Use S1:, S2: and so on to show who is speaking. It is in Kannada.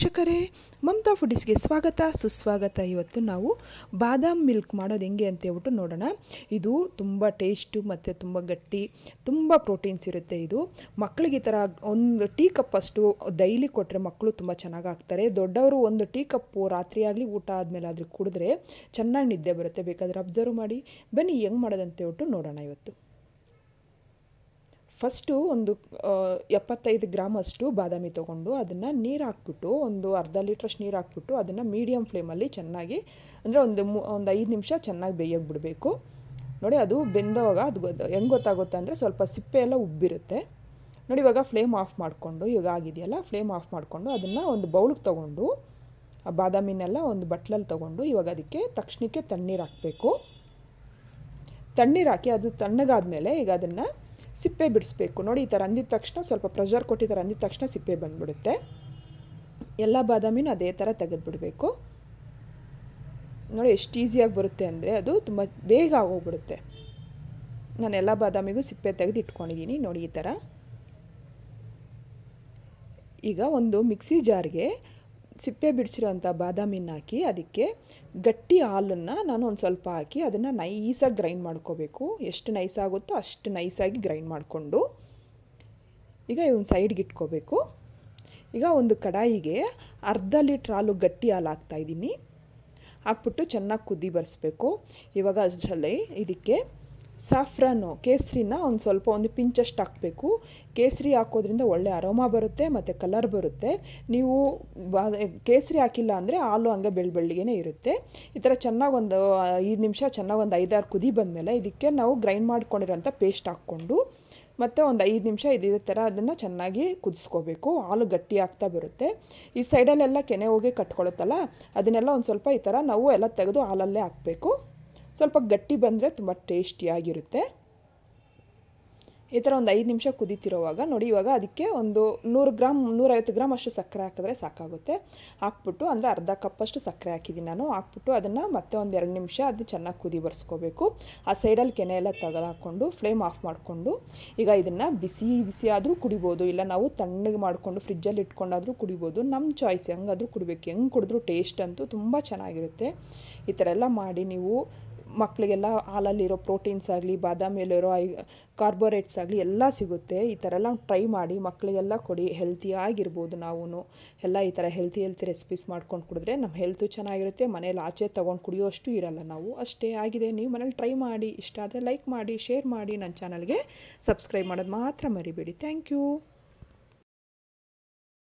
S1: ವೀಕ್ಷಕರೇ ಮಮತಾ ಫುಡೀಸ್ಗೆ ಸ್ವಾಗತ ಸುಸ್ವಾಗತ ಇವತ್ತು ನಾವು ಬಾದಾಮ್ ಮಿಲ್ಕ್ ಮಾಡೋದು ಹೆಂಗೆ ಅಂತ ಹೇಳ್ಬಿಟ್ಟು ನೋಡೋಣ ಇದು ತುಂಬ ಟೇಸ್ಟು ಮತ್ತು ತುಂಬ ಗಟ್ಟಿ ತುಂಬ ಪ್ರೋಟೀನ್ಸ್ ಇರುತ್ತೆ ಇದು ಮಕ್ಕಳಿಗೆ ಈ ಥರ ಒಂದು ಟೀ ಕಪ್ ಅಷ್ಟು ಡೈಲಿ ಕೊಟ್ಟರೆ ಮಕ್ಕಳು ತುಂಬ ಚೆನ್ನಾಗಿ ಆಗ್ತಾರೆ ದೊಡ್ಡವರು ಒಂದು ಟೀ ಕಪ್ಪು ರಾತ್ರಿ ಆಗಲಿ ಊಟ ಆದಮೇಲೆ ಆದರೂ ಕುಡಿದ್ರೆ ಚೆನ್ನಾಗಿ ನಿದ್ದೆ ಬರುತ್ತೆ ಬೇಕಾದರೆ ಅಬ್ಸರ್ವ್ ಮಾಡಿ ಬನ್ನಿ ಹೆಂಗೆ ಮಾಡೋದಂತ ಹೇಳ್ಬಿಟ್ಟು ನೋಡೋಣ ಇವತ್ತು ಫಸ್ಟು ಒಂದು ಆ, ಎಪ್ಪತ್ತೈದು ಗ್ರಾಮ್ ಅಷ್ಟು ಬಾದಾಮಿ ತೊಗೊಂಡು ಅದನ್ನು ನೀರು ಹಾಕ್ಬಿಟ್ಟು ಒಂದು ಅರ್ಧ ಲೀಟ್ರಷ್ಟು ನೀರು ಹಾಕ್ಬಿಟ್ಟು ಅದನ್ನು ಮೀಡಿಯಮ್ ಫ್ಲೇಮಲ್ಲಿ ಚೆನ್ನಾಗಿ ಅಂದರೆ ಒಂದು ಮು ಒಂದು ಐದು ನಿಮಿಷ ಚೆನ್ನಾಗಿ ಬೇಯಕ್ಕೆ ಬಿಡಬೇಕು ನೋಡಿ ಅದು ಬೆಂದವಾಗ ಅದು ಗೊತ್ತ ಹೆಂಗೆ ಗೊತ್ತಾಗುತ್ತೆ ಅಂದರೆ ಸ್ವಲ್ಪ ಸಿಪ್ಪೆ ಎಲ್ಲ ಉಬ್ಬಿರುತ್ತೆ ನೋಡಿ ಇವಾಗ ಫ್ಲೇಮ್ ಆಫ್ ಮಾಡಿಕೊಂಡು ಇವಾಗ ಆಗಿದೆಯಲ್ಲ ಫ್ಲೇಮ್ ಆಫ್ ಮಾಡಿಕೊಂಡು ಅದನ್ನು ಒಂದು ಬೌಲ್ಗೆ ತೊಗೊಂಡು ಆ ಬಾದಾಮಿನೆಲ್ಲ ಒಂದು ಬಟ್ಲಲ್ಲಿ ತೊಗೊಂಡು ಇವಾಗ ಅದಕ್ಕೆ ತಕ್ಷಣಕ್ಕೆ ತಣ್ಣೀರು ಹಾಕಬೇಕು ತಣ್ಣೀರು ಹಾಕಿ ಅದು ತಣ್ಣಗಾದ್ಮೇಲೆ ಈಗ ಅದನ್ನು ಸಿಪ್ಪೆ ಬಿಡಿಸ್ಬೇಕು ನೋಡಿ ಈ ಥರ ಅಂದಿದ ತಕ್ಷಣ ಸ್ವಲ್ಪ ಪ್ರೆಷರ್ ಕೊಟ್ಟು ಈ ಥರ ಅಂದಿದ ತಕ್ಷಣ ಸಿಪ್ಪೆ ಬಂದ್ಬಿಡುತ್ತೆ ಎಲ್ಲ ಬಾದಾಮಿನೂ ಅದೇ ಥರ ತೆಗೆದುಬಿಡಬೇಕು ನೋಡಿ ಎಷ್ಟು ಈಸಿಯಾಗಿ ಬರುತ್ತೆ ಅಂದರೆ ಅದು ತುಂಬ ಬೇಗ ಆಗೋಗ್ಬಿಡುತ್ತೆ ನಾನು ಎಲ್ಲ ಬಾದಾಮಿಗೂ ಸಿಪ್ಪೆ ತೆಗೆದು ಇಟ್ಕೊಂಡಿದ್ದೀನಿ ನೋಡಿ ಈ ಥರ ಈಗ ಒಂದು ಮಿಕ್ಸಿ ಜಾರ್ಗೆ ಸಿಪ್ಪೆ ಬಿಡಿಸಿರೋಂಥ ಬಾದಾಮಿನ ಹಾಕಿ ಅದಕ್ಕೆ ಗಟ್ಟಿ ಹಾಲನ್ನು ನಾನು ಒಂದು ಸ್ವಲ್ಪ ಹಾಕಿ ಅದನ್ನು ನೈಸಾಗಿ ಗ್ರೈಂಡ್ ಮಾಡ್ಕೋಬೇಕು ಎಷ್ಟು ನೈಸ್ ಆಗುತ್ತೋ ಅಷ್ಟು ನೈಸಾಗಿ ಗ್ರೈಂಡ್ ಮಾಡಿಕೊಂಡು ಈಗ ಒಂದು ಸೈಡ್ಗೆ ಇಟ್ಕೋಬೇಕು ಈಗ ಒಂದು ಕಡಾಯಿಗೆ ಅರ್ಧ ಲೀಟ್ರ್ ಹಾಲು ಗಟ್ಟಿ ಹಾಲು ಹಾಕ್ತಾಯಿದ್ದೀನಿ ಹಾಕ್ಬಿಟ್ಟು ಚೆನ್ನಾಗಿ ಕುದಿ ಬರೆಸ್ಬೇಕು ಇವಾಗ ಅಷ್ಟರಲ್ಲಿ ಇದಕ್ಕೆ ಸಾಫ್ರಾನು ಕೇಸರಿನ ಒಂದು ಸ್ವಲ್ಪ ಒಂದು ಪಿಂಚಷ್ಟು ಹಾಕಬೇಕು ಕೇಸರಿ ಹಾಕೋದ್ರಿಂದ ಒಳ್ಳೆ ಅರೋಮಾ ಬರುತ್ತೆ ಮತ್ತು ಕಲರ್ ಬರುತ್ತೆ ನೀವು ಬಾ ಕೇಸರಿ ಹಾಕಿಲ್ಲ ಅಂದರೆ ಹಾಲು ಹಂಗೆ ಬೆಳ್ಳ ಬೆಳ್ಳಿಗೆ ಇರುತ್ತೆ ಈ ಥರ ಚೆನ್ನಾಗಿ ಒಂದು ಐದು ನಿಮಿಷ ಚೆನ್ನಾಗಿ ಒಂದು ಐದಾರು ಕುದಿ ಬಂದಮೇಲೆ ಇದಕ್ಕೆ ನಾವು ಗ್ರೈಂಡ್ ಮಾಡ್ಕೊಂಡಿರೋಂಥ ಪೇಸ್ಟ್ ಹಾಕ್ಕೊಂಡು ಮತ್ತು ಒಂದು ಐದು ನಿಮಿಷ ಇದೇ ಥರ ಅದನ್ನು ಚೆನ್ನಾಗಿ ಕುದಿಸ್ಕೋಬೇಕು ಹಾಲು ಗಟ್ಟಿ ಆಗ್ತಾ ಬರುತ್ತೆ ಈ ಸೈಡಲ್ಲೆಲ್ಲ ಕೆನೆ ಹೋಗಿ ಕಟ್ಕೊಳುತ್ತಲ್ಲ ಅದನ್ನೆಲ್ಲ ಒಂದು ಸ್ವಲ್ಪ ಈ ಥರ ನಾವು ಎಲ್ಲ ತೆಗೆದು ಹಾಲಲ್ಲೇ ಹಾಕಬೇಕು ಸ್ವಲ್ಪ ಗಟ್ಟಿ ಬಂದರೆ ತುಂಬ ಟೇಸ್ಟಿಯಾಗಿರುತ್ತೆ ಈ ಥರ ಒಂದು ಐದು ನಿಮಿಷ ಕುದೀತಿರೋವಾಗ ನೋಡಿ ಇವಾಗ ಅದಕ್ಕೆ ಒಂದು ನೂರು ಗ್ರಾಮ್ ನೂರೈವತ್ತು ಗ್ರಾಮ್ ಅಷ್ಟು ಸಕ್ಕರೆ ಹಾಕಿದ್ರೆ ಸಾಕಾಗುತ್ತೆ ಹಾಕ್ಬಿಟ್ಟು ಅಂದರೆ ಅರ್ಧ ಕಪ್ಪಷ್ಟು ಸಕ್ಕರೆ ಹಾಕಿದ್ದೀನಿ ನಾನು ಹಾಕ್ಬಿಟ್ಟು ಅದನ್ನು ಮತ್ತೆ ಒಂದು ಎರಡು ನಿಮಿಷ ಅದು ಚೆನ್ನಾಗಿ ಕುದಿ ಬರ್ಸ್ಕೋಬೇಕು ಆ ಸೈಡಲ್ಲಿ ಕೆನೆ ಎಲ್ಲ ತೆಗೆದು ಹಾಕ್ಕೊಂಡು ಫ್ಲೇಮ್ ಆಫ್ ಮಾಡಿಕೊಂಡು ಈಗ ಇದನ್ನು ಬಿಸಿ ಬಿಸಿ ಆದರೂ ಕುಡಿಬೋದು ಇಲ್ಲ ನಾವು ತಣ್ಣಗೆ ಮಾಡಿಕೊಂಡು ಫ್ರಿಜ್ಜಲ್ಲಿ ಇಟ್ಕೊಂಡಾದರೂ ಕುಡಿಬೋದು ನಮ್ಮ ಚಾಯ್ಸ್ ಹೆಂಗಾದರೂ ಕುಡಿಬೇಕು ಹೆಂಗೆ ಕುಡಿದ್ರೂ ಟೇಸ್ಟ್ ಅಂತೂ ತುಂಬ ಚೆನ್ನಾಗಿರುತ್ತೆ ಈ ಥರ ಎಲ್ಲ ಮಾಡಿ ನೀವು ಮಕ್ಕಳಿಗೆಲ್ಲ ಹಾಲಲ್ಲಿರೋ ಪ್ರೋಟೀನ್ಸ್ ಆಗಲಿ ಬಾದಾಮಿಯಲ್ಲಿರೋ ಐ ಕಾರ್ಬೋರೇಟ್ಸ್ ಆಗಲಿ ಎಲ್ಲ ಸಿಗುತ್ತೆ ಈ ಥರ ಎಲ್ಲ ಟ್ರೈ ಮಾಡಿ ಮಕ್ಕಳಿಗೆಲ್ಲ ಕೊಡಿ ಹೆಲ್ತಿಯಾಗಿರ್ಬೋದು ನಾವು ಎಲ್ಲ ಈ ಥರ ಹೆಲ್ತಿ ಹೆಲ್ತಿ ರೆಸಿಪೀಸ್ ಮಾಡ್ಕೊಂಡು ಕುಡಿದ್ರೆ ನಮ್ಮ ಹೆಲ್ತು ಚೆನ್ನಾಗಿರುತ್ತೆ ಮನೇಲಿ ಆಚೆ ತೊಗೊಂಡು ಕುಡಿಯೋಷ್ಟು ಇರಲ್ಲ ನಾವು ಅಷ್ಟೇ ಆಗಿದೆ ನೀವು ಮನೇಲಿ ಟ್ರೈ ಮಾಡಿ ಇಷ್ಟ ಆದರೆ ಲೈಕ್ ಮಾಡಿ ಶೇರ್ ಮಾಡಿ ನನ್ನ ಚಾನಲ್ಗೆ ಸಬ್ಸ್ಕ್ರೈಬ್ ಮಾಡೋದು ಮಾತ್ರ ಮರಿಬೇಡಿ ಥ್ಯಾಂಕ್ ಯು